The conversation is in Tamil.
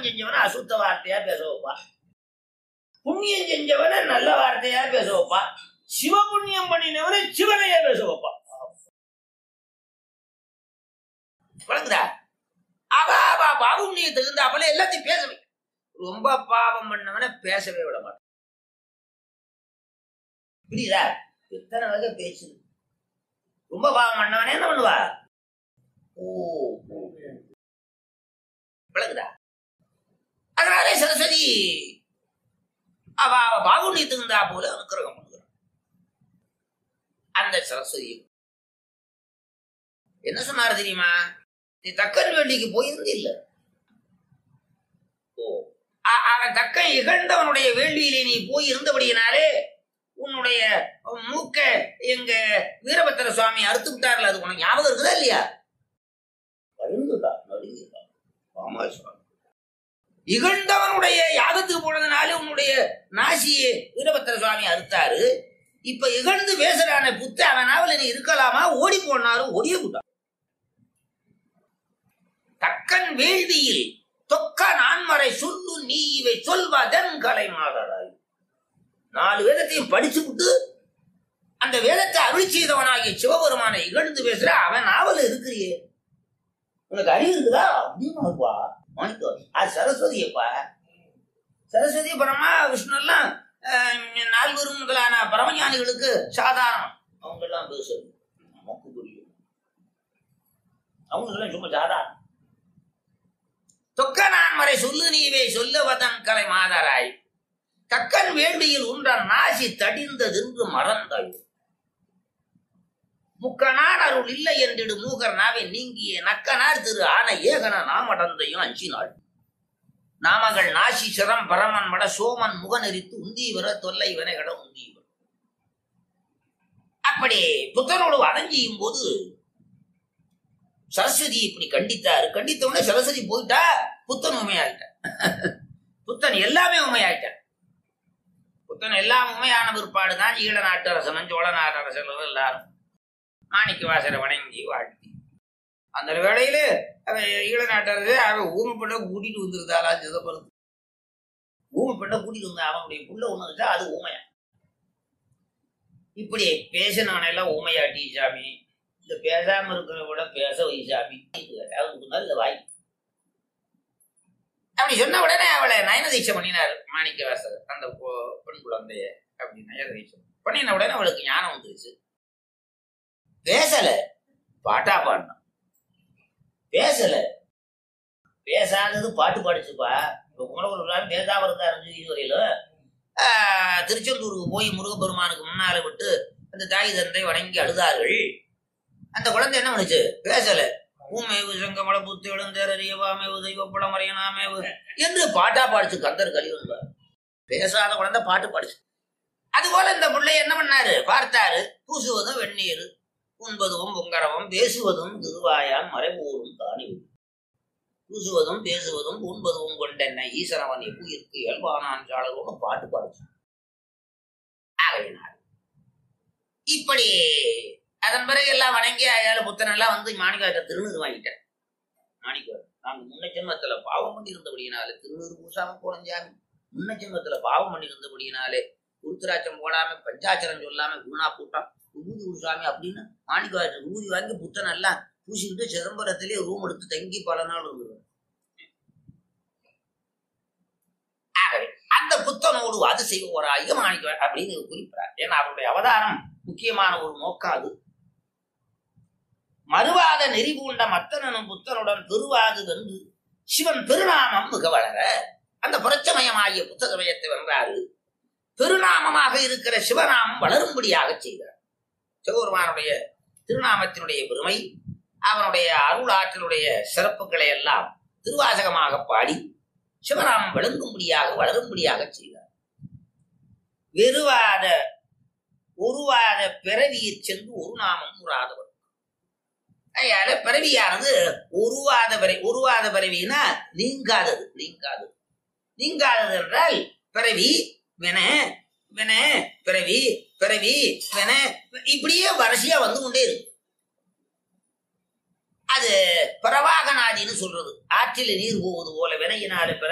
பாவம் செஞ்சவன அசுத்த வார்த்தையா பேச வைப்பா புண்ணியம் செஞ்சவன நல்ல வார்த்தையா பேச வைப்பா சிவபுண்ணியம் பண்ணினவனை சிவனையா பேச வைப்பா வழங்குதா அவ அவ பாவம் தகுந்தாப்புல எல்லாத்தையும் பேச வை ரொம்ப பாவம் பண்ணவன பேசவே விட மாட்டான் புரியுதா எத்தனை வகை பேசுது ரொம்ப பாவம் பண்ணவனே என்ன பண்ணுவா ஓ ஓ. விளங்குதா அதனாலே சரஸ்வதி அவ அவ பாகுண்யத்துக்கு இருந்தா போல அனுக்கிரகம் பண்ணுகிறான் அந்த சரஸ்வதி என்ன சொன்னாரு தெரியுமா நீ தக்கன் வேண்டிக்கு போயிருந்து இல்ல ஓ அ- அவன் தக்கன் இகழ்ந்தவனுடைய வேள்வியிலே நீ போய் இருந்தபடியினாலே உன்னுடைய மூக்க எங்க வீரபத்திர சுவாமி அறுத்து விட்டார்ல அது உனக்கு ஞாபகம் இருக்குதா இல்லையா பயந்துட்டா நடுங்கிட்டா ஆமா சுவாமி இகழ்ந்தவனுடைய யாகத்துக்கு போனதுனால உன்னுடைய நாசியை வீரபத்திர சுவாமி அறுத்தாரு இப்ப இகழ்ந்து பேசுறான புத்த அவன் நாவல நீ இருக்கலாமா ஓடி போனாரு ஓடிய விட்டான் தக்கன் வேள்வியில் தொக்க நான்மறை சொல்லு நீ இவை சொல்வதன் கலை மாதராய் நாலு வேதத்தையும் படிச்சு விட்டு அந்த வேதத்தை அருள் செய்தவனாகிய சிவபெருமானை இகழ்ந்து பேசுற அவன் நாவல் இருக்கிறியே உனக்கு அறிவு இருக்குதா அப்படின்னுப்பா மாணிக்கம் அது சரஸ்வதியப்பா சரஸ்வதி பரமா விஷ்ணு எல்லாம் அஹ், நால்வரும் முதலான பரமஞானிகளுக்கு சாதாரணம் அவங்க எல்லாம் பேசுறது நமக்கு புரியும் அவங்க எல்லாம் சும்மா சாதாரணம் தொக்க நான்மறை சொல்லு நீவே சொல்லுவதன் கலை மாதராய் தக்கன் வேள்வியில் உண்டன் நாசி தடிந்ததென்று மறந்தாய் முக்கனார் அருள் இல்லை என்றிடு மூகர் நாவை நீங்கிய நக்கனார் திரு ஆன ஏகன நாமடந்தையும் அஞ்சினாள் நாமகள் நாசி சிரம் பரமன் மட சோமன் முகநெறித்து உந்தீவர தொல்லை வினைகட உந்தீவர் அப்படி புத்தனோடு வதஞ்சியும் போது சரஸ்வதி இப்படி கண்டித்தாரு கண்டித்த உடனே சரஸ்வதி போயிட்டா புத்தன் உண்மையாயிட்டான் புத்தன் எல்லாமே உண்மையாயிட்டான் புத்தன் எல்லாம் உண்மையான பிற்பாடு தான் ஈழ நாட்டு அரசனும் சோழ நாட்டு அரசர்களும் எல்லாரும் மாணிக்க வாசரை வணங்கி வாழ்த்தி அந்த வேளையில அவன் ஈழ நாட்டரசு அவன் ஊமை பெண்ணை கூட்டிட்டு வந்திருந்தாளா சிதம்பரம் ஊமை பெண்ணை கூட்டிட்டு வந்தா அவனுடைய புள்ள ஒண்ணு வச்சா அது ஊமையா இப்படி பேசினவனை எல்லாம் ஊமையாட்டி சாமி இந்த பேசாம இருக்கிற விட பேச வை சாமி அவனுக்கு நல்ல வாய் அப்படி சொன்ன உடனே அவளை நயனதீட்சை பண்ணினார் மாணிக்க வாசகர் அந்த பொ- பெண் குழந்தைய அப்படி நயனதீட்சை பண்ணின உடனே அவளுக்கு ஞானம் வந்துருச்சு பேசல பாட்டா பாடினான் பேசல பேசாதது பாட்டு பாடிச்சுப்பா இப்ப குமரகுரு பேசாம இருந்தாரு இதுவரையிலும் ஆஹ், திருச்செந்தூருக்கு போய் முருகப்பெருமானுக்கு முன்னால விட்டு அந்த தாய் தந்தை வணங்கி அழுதார்கள் அந்த குழந்தை என்ன பண்ணுச்சு பேசல ஊமேவு செங்கமல புத்து எழுந்தேறியவாமேவு தெய்வப்புலமறையனாமேவு என்று பாட்டா பாடிச்சு கந்தர் கலிவந்தார் பேசாத குழந்தை பாட்டு பாடிச்சு அதுபோல இந்த பிள்ளை என்ன பண்ணாரு பார்த்தாரு பூசுவதும் வெந்நீர் உண்பதும் பொங்கரவம் பேசுவதும் திருவாயான் மறைபோரும் தானி பூசுவதும் பேசுவதும் உண்பதும் கொண்டென்ன ஈசனவன் எப்புயிருக்கு இயல்பானான் சாளரோடு பாட்டு பாடிச்சு ஆகையினார் இப்படி அதன் பிறகு எல்லாம் வணங்கி அயால புத்தன் எல்லாம் வந்து மாணிக்காட்ட திருநீர் வாங்கிட்டேன் மாணிக்கம் நாங்க முன்ன ஜென்மத்துல பாவம் பண்ணி இருந்தபடியினாலே திருநீர் பூசாம போனோம் சாமி முன்ன ஜென்மத்துல பாவம் பண்ணி இருந்தபடியினாலே உருத்திராட்சம் போடாம பஞ்சாச்சரம் சொல்லாம குணா கூட்டம் ஊதி சாமி அப்படின்னு மாணிக்க ஊதி வாங்கி புத்தன் எல்லாம் பூசிக்கிட்டு சிதம்பரத்திலே ரூம் எடுத்து தங்கி பல நாள் இருந்தது ஆகவே அந்த புத்தனோடு அது செய்வோராக மாணிக்க அப்படின்னு குறிப்பிடார் ஏன்னா அவருடைய அவதாரம் முக்கியமான ஒரு நோக்கம் அது மறுவாத நெறி பூண்ட மத்தனனும் புத்தனுடன் பெருவாது வென்று சிவன் பெருநாமம் மிக வளர அந்த புரட்சமயமாகிய புத்த சமயத்தை வென்றாரு பெருநாமமாக இருக்கிற சிவநாமம் வளரும்படியாக செய்தார் சிவபெருமானுடைய திருநாமத்தினுடைய பெருமை அவனுடைய அருள் ஆற்றலுடைய சிறப்புகளை எல்லாம் திருவாசகமாக பாடி சிவநாமம் விளங்கும்படியாக வளரும்படியாக செய்தார் வெறுவாத உருவாத பிறவியைச் சென்று ஒரு நாமம் உறாதவர் அதனால பிறவியானது உருவாத பிறவி உருவாத பிறவினா நீங்காதது நீங்காதது நீங்காதது என்றால் பிறவி வின வின பிறவி பிறவி வின இப்படியே வரிசையா வந்து கொண்டே இருக்கு அது பிரவாகநாதின்னு சொல்றது ஆற்றில் நீர் போவது போல வினையினால பிற